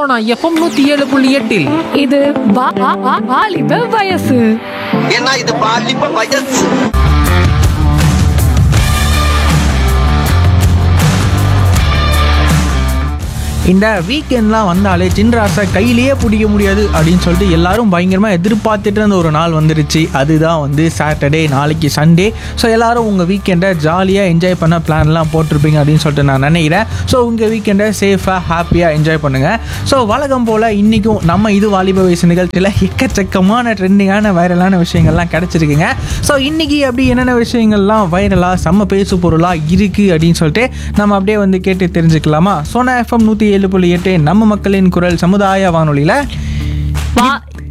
Sona FM நூத்தி ஏழு புள்ளி எட்டில் இது வா- வா- வா- வாலிப வயசு ஏன்னா இது பாலிப்ப வயசு இந்த வீக்கெண்ட்லாம் வந்தாலே சின்ராசை கையிலேயே பிடிக்க முடியாது அப்படின்னு சொல்லிட்டு எல்லாரும் பயங்கரமாக எதிர்பார்த்துட்டு இருந்த ஒரு நாள் வந்துருச்சு அதுதான் வந்து சாட்டர்டே நாளைக்கு சண்டே ஸோ எல்லாரும் உங்கள் வீக்கெண்டை ஜாலியாக என்ஜாய் பண்ண பிளான்லாம் போட்டிருப்பீங்க அப்படின்னு சொல்லிட்டு நான் நினைக்கிறேன் ஸோ உங்கள் வீக்கெண்டை சேஃபாக ஹாப்பியாக என்ஜாய் பண்ணுங்கள் ஸோ வழக்கம் போல் இன்றைக்கும் நம்ம இது வாலிப வயசு நிகழ்ச்சியில் எக்கச்சக்கமான ட்ரெண்டிங்கான வைரலான விஷயங்கள்லாம் கிடச்சிருக்குங்க ஸோ இன்றைக்கி அப்படி என்னென்ன விஷயங்கள்லாம் வைரலாக செம்ம பேசு பொருளாக இருக்குது அப்படின்னு சொல்லிட்டு நம்ம அப்படியே வந்து கேட்டு தெரிஞ்சுக்கலாமா சோனா எஃப்எம் நூற்றி ஏழு புள்ளி எட்டு நம்ம மக்களின் குரல் சமுதாய வானொலியில் வா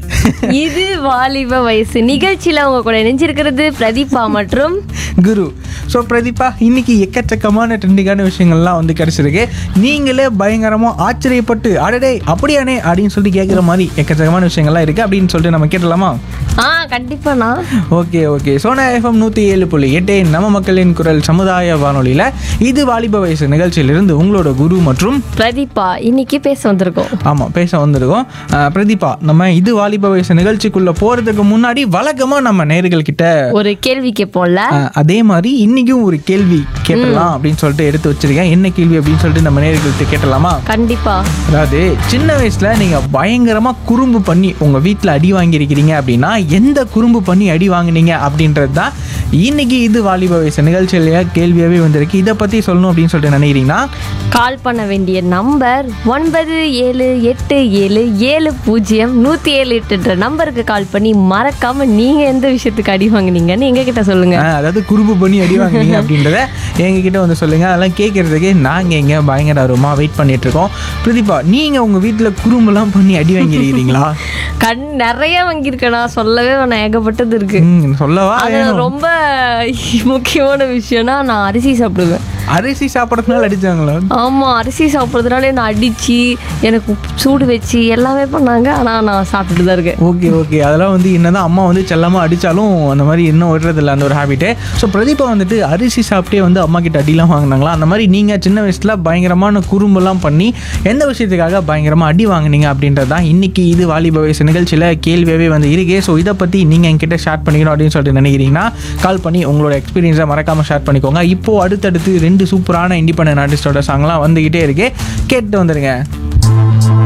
இது வாலிப வயசு நிகழ்ச்சியில உங்க கூட இணைஞ்சிருக்கிறது பிரதீபா மற்றும் குரு ஸோ பிரதீபா இன்னைக்கு எக்கச்சக்கமான ட்ரெண்டிங்கான விஷயங்கள்லாம் வந்து கிடச்சிருக்கு நீங்களே பயங்கரமாக ஆச்சரியப்பட்டு அடடே அப்படியானே அப்படின்னு சொல்லிட்டு கேட்குற மாதிரி எக்கச்சக்கமான விஷயங்கள்லாம் இருக்குது அப்படின்னு சொல்லிட்டு நம்ம கேட்டலாமா ஆ கண்டிப்பாண்ணா ஓகே ஓகே சோனா எஃப்எம் நூற்றி ஏழு புள்ளி எட்டு நம்ம மக்களின் குரல் சமுதாய வானொலியில் இது வாலிப வயசு நிகழ்ச்சியிலிருந்து உங்களோட குரு மற்றும் பிரதீபா இன்னைக்கு பேச வந்திருக்கோம் ஆமாம் பேச வந்திருக்கோம் அஹ், பிரதீபா நம்ம இது வாலிப வயசு நிகழ்ச்சிக்குள்ளே போகிறதுக்கு முன்னாடி வழக்கமாக நம்ம நேர்கள் கிட்ட ஒரு கேள்வி கேட்போம்ல அஹ், அதே மாதிரி இன்னைக்கும் ஒரு கேள்வி கேட்டலாம் அப்படின்னு சொல்லிட்டு எடுத்து வச்சிருக்கேன் என்ன கேள்வி அப்படின்னு சொல்லிட்டு நம்ம நேர்கள்ட்ட கேட்டலாமா கண்டிப்பா அதாவது சின்ன வயசுல நீங்க பயங்கரமா குறும்பு பண்ணி உங்க வீட்டில் அடி வாங்கியிருக்கிறீங்க அப்படின்னா எந்த குறும்பு பண்ணி அடி வாங்குனீங்க அப்படின்றது தான் இன்னைக்கு இது வாலிப வயசு நிகழ்ச்சியிலேயே கேள்வியாகவே வந்திருக்கு இதை பத்தி சொல்லணும் அப்படின்னு சொல்லிட்டு நினைக்கிறீங்கன்னா கால் பண்ண வேண்டிய நம்பர் ஒன்பது ஏழு எட்டு ஏழு ஏழு பூஜ்ஜியம் நூத்தி ஏழு எட்டுன்ற நம்பருக்கு கால் பண்ணி மறக்காம நீங்க எந்த விஷயத்துக்கு அடி வாங்குனீங்கன்னு எங்க கிட்ட சொல்லுங்க அஹ், அதாவது குறும்பு பண்ணி அடி வாங்குனீங்க அப்படின்றத எங்ககிட்ட வந்து சொல்லுங்க அதெல்லாம் கேட்கறதுக்கு நாங்க எங்க பயங்கர ஆர்வமா வெயிட் பண்ணிட்டு இருக்கோம் பிரதீபா நீங்க உங்க வீட்டில் குறும்புலாம் பண்ணி அடி வாங்கியிருக்கிறீங்களா கண் நிறைய வாங்கியிருக்கேனா சொல்லவே வேணாம் ஏகப்பட்டது இருக்கு ம், சொல்லவா அது ரொம்ப முக்கியமான விஷயம்னா நான் அரிசி சாப்பிடுவேன் அரிசி சாப்பிட்றதுனால அடிச்சாங்களா ஆமா அரிசி சாப்பிட்றதுனால என்ன அடிச்சு எனக்கு சூடு வச்சு எல்லாமே பண்ணாங்க ஆனா நான் சாப்பிட்டுட்டு தான் இருக்கேன் ஓகே ஓகே அதெல்லாம் வந்து என்னதான் அம்மா வந்து செல்லமா அடித்தாலும் அந்த மாதிரி இன்னும் விடுறதில்ல அந்த ஒரு ஹேபிட்டு ஸோ பிரதீபா வந்துட்டு அரிசி சாப்பிட்டே வந்து அம்மா கிட்ட அடிலாம் வாங்கினாங்களா அந்த மாதிரி நீங்கள் சின்ன வயசில் பயங்கரமான குறும்பெல்லாம் பண்ணி எந்த விஷயத்துக்காக பயங்கரமாக அடி வாங்குனீங்க அப்படின்றது தான் இன்னைக்கு இது வாலிப வயசு நிகழ்ச்சியில் கேள்வியாகவே வந்து இருக்கே ஸோ இதை பற்றி நீங்கள் என்கிட்ட ஷேர் பண்ணிக்கணும் அப்படின்னு சொல்லிட்டு நினைக்கிறீங்கன்னா கால் பண்ணி உங்களோட எக்ஸ்பீரியன்ஸை மறக்காமல் ஷேர் பண்ணிக்கோங்க இப்போ அடுத்தடுத்து ரெண்டு சூப்பரான இண்டிபெண்டன்ட் ஆர்டிஸ்டோட சாங்லாம் வந்துக்கிட்டே இருக்கு கேட்டு வந்துடுங்க